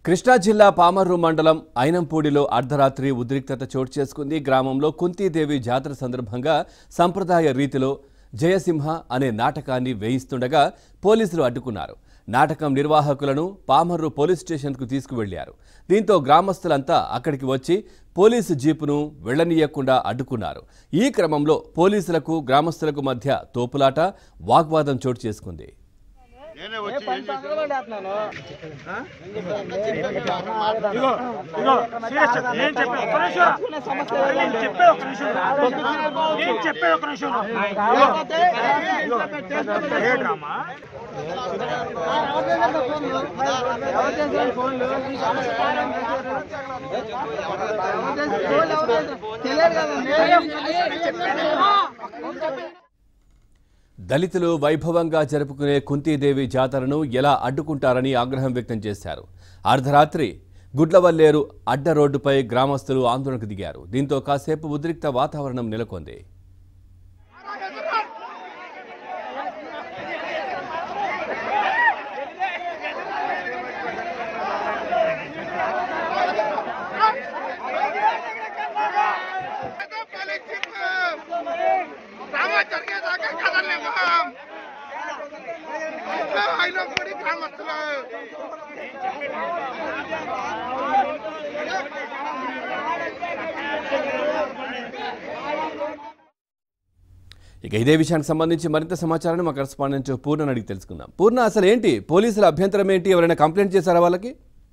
కృష్ణా జిల్లా పామర్రు మండలం ఐనంపూడిలో అర్ధరాత్రి ఉద్రిక్తత చోటు చేసుకుంది గ్రామంలో కుంతీదేవి జాతర సందర్భంగా సంప్రదాయ రీతిలో జయసింహ అనే నాటకాన్ని వేయిస్తుండగా పోలీసులు అడ్డుకున్నారు నాటకం నిర్వాహకులను పామర్రు పోలీస్ స్టేషన్కు తీసుకువెళ్లారు దీంతో గ్రామస్తులంతా అక్కడికి వచ్చి పోలీసు జీపును వెళ్లనీయకుండా అడ్డుకున్నారు ఈ క్రమంలో పోలీసులకు గ్రామస్తులకు మధ్య తోపులాట వాగ్వాదం చోటు చేసుకుంది నేనే వచ్చి ఏం చేశాను ఇగో ఇగో సీరియస్ నేను చెప్పే ఒక్క నిమిషం అరే నేను చెప్పే ఒక్క నిమిషం నేను చెప్పే ఒక్క నిమిషం ఇగో, ఇగో, ఏ డ్రామా దళితులు వైభవంగా జరుపుకునే కుంతీదేవి జాతరను ఎలా అడ్డుకుంటారని ఆగ్రహం వ్యక్తం చేశారు అర్ధరాత్రి గుడ్లవల్లేరు అడ్డ రోడ్డుపై గ్రామస్తులు ఆందోళనకు దిగారు దీంతో కాసేపు ఉద్రిక్త వాతావరణం నెలకొంది జరిగేదాకా కదలేము అయినప్పటి గ్రామస్తులు ఇక ఇదే విషయానికి సంబంధించి మరింత సమాచారాన్ని మా కరెస్పాండెంట్ పూర్ణ అడిగి తెలుసుకుందాం పూర్ణ అసలు ఏంటి పోలీసుల అభ్యంతరం ఏంటి ఎవరైనా కంప్లైంట్ చేశారా వాళ్ళకి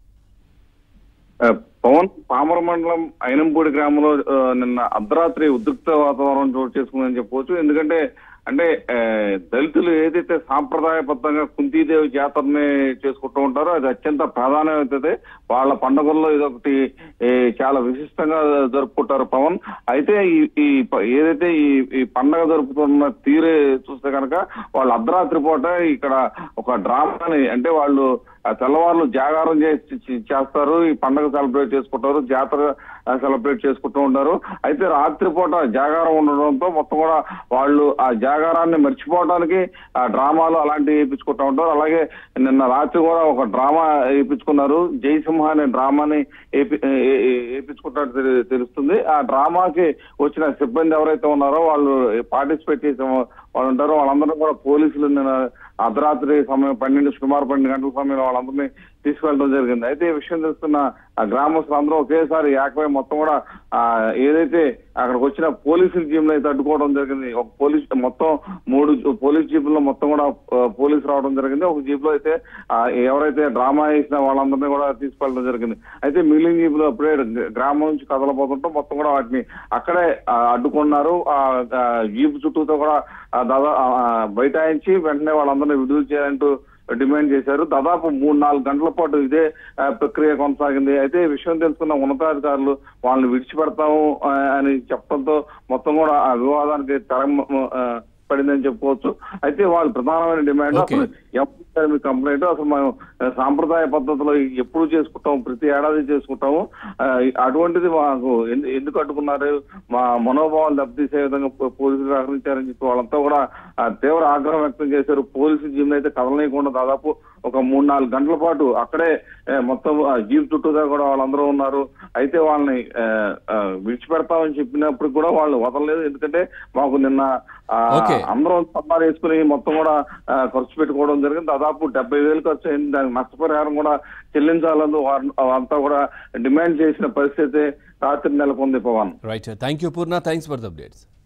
ఆ, పవన్ పామర మండలం అయినంపూడి గ్రామంలో ఆ, నిన్న అర్ధరాత్రి ఉద్రిక్త వాతావరణం చోటు చేసుకుందని చెప్పవచ్చు ఎందుకంటే అంటే ఆ, దళితులు ఏదైతే సాంప్రదాయబద్ధంగా కుంతీదేవి జాతరని చేసుకుంటూ ఉంటారో అది అత్యంత ప్రాధాన్యమైనది వాళ్ళ పండుగల్లో ఇదొకటి ఏ, చాలా విశిష్టంగా జరుపుకుంటారు పవన్ అయితే ఈ ఈ ప- ఏదైతే ఈ ఈ పండగ జరుపుతున్న తీరే చూస్తే కనుక వాళ్ళు అర్ధరాత్రి పూట ఇక్కడ ఒక డ్రామాని అంటే వాళ్ళు ఆ తెల్లవారులు జాగారం చేసి చే- చేస్తారు ఈ పండగ సెలబ్రేట్ చేసుకుంటారు జాతర సెలబ్రేట్ చేసుకుంటూ ఉంటారు అయితే రాత్రిపూట జాగారం ఉండడంతో మొత్తం కూడా వాళ్ళు ఆ జాగారాన్ని మర్చిపోవడానికి ఆ డ్రామాలు అలాంటివి వేయించుకుంటూ ఉంటారు అలాగే నిన్న రాత్రి కూడా ఒక డ్రామా వేయించుకున్నారు జయసింహ అనే డ్రామాని వేపి- ఏ- ఏ- వేయించుకుంటారు తెలు- తెలుస్తుంది ఆ డ్రామాకి వచ్చిన సిబ్బంది ఎవరైతే ఉన్నారో వాళ్ళు పార్టిసిపేట్ చేసే వాళ్ళు ఉంటారో వాళ్ళందరూ కూడా పోలీసులు నిన్న అర్ధరాత్రి సమయం పన్నెండు సుమారు పన్నెండు గంటల సమయంలో వాళ్ళందరినీ తీసుకెళ్ళడం జరిగింది అయితే ఈ విషయం తెలుస్తున్న ఆ గ్రామస్తులు అందరూ ఒకేసారి ఏకమై మొత్తం కూడా ఆ ఏదైతే అక్కడికి వచ్చిన పోలీసుల జీపులు అయితే అడ్డుకోవడం జరిగింది ఒక పోలీస్ మొత్తం మూడు జీ- పోలీస్ జీపుల్లో మొత్తం కూడా ఆ, పోలీసు రావడం జరిగింది ఒక జీప్ లో అయితే ఆ, ఎవరైతే డ్రామా వేసిన వాళ్ళందరినీ కూడా తీసుకెళ్ళడం జరిగింది అయితే మిగిలిన జీపులు అప్పుడే గ్రామం నుంచి కదలబోతుంటే మొత్తం కూడా వాటిని అక్కడే ఆ, అడ్డుకున్నారు ఆ ఆ, జీప్ చుట్టూతో కూడా ఆ, దాదా ఆ, ఆ, బైఠాయించి వెంటనే వాళ్ళందరినీ విడుదల చేయాలంటూ డిమాండ్ చేశారు దాదాపు మూడు నాలుగు గంటల పాటు ఇదే ఆ, ప్రక్రియ కొనసాగింది అయితే ఈ విషయం తెలుసుకున్న ఉన్నతాధికారులు వాళ్ళని విడిచిపెడతాము ఆ, అని చెప్పడంతో మొత్తం కూడా ఆ వివాదానికి తెర ఆ, పడిందని చెప్పుకోవచ్చు అయితే వాళ్ళు ప్రధానమైన డిమాండ్ Okay. అసలు ఎవరు కంప్లైంట్ అసలు మనం ఆ, సాంప్రదాయ పద్ధతిలో ఎప్పుడు చేసుకుంటాం ప్రతి ఏడాది చేసుకుంటాము ఆ, అటువంటిది మాకు ఎందు- ఎందుకు అడ్డుకున్నారు మా మనోభావాలు దెబ్బతీసే విధంగా పో- పోలీసులు వ్యవహరించారని చెప్పి వాళ్ళంతా కూడా ఆ, తీవ్ర ఆగ్రహం వ్యక్తం చేశారు పోలీసు జీమ్ అయితే కదలనీయకుండా దాదాపు ఒక మూడు నాలుగు గంటల పాటు అక్కడే ఆ, మొత్తం ఆ, జీప్ చుట్టూగా కూడా వాళ్ళందరూ ఉన్నారు అయితే వాళ్ళని ఆ, ఆ, విడిచిపెడతామని చెప్పినప్పుడు కూడా వాళ్ళు వదలలేదు ఎందుకంటే మాకు నిన్న ఆ, Okay. అందరం సమ్మాలు వేసుకుని మొత్తం కూడా ఆ, ఖర్చు పెట్టుకోవడం జరిగింది దాదాపు డెబ్బై వేలు ఖర్చు అయింది దానికి నష్టపరిహారం కూడా చెల్లించాలని వారు- అంతా కూడా డిమాండ్ చేసిన పరిస్థితి రాత్రి నెలకొంది Pawan right thank you Purna thanks for the updates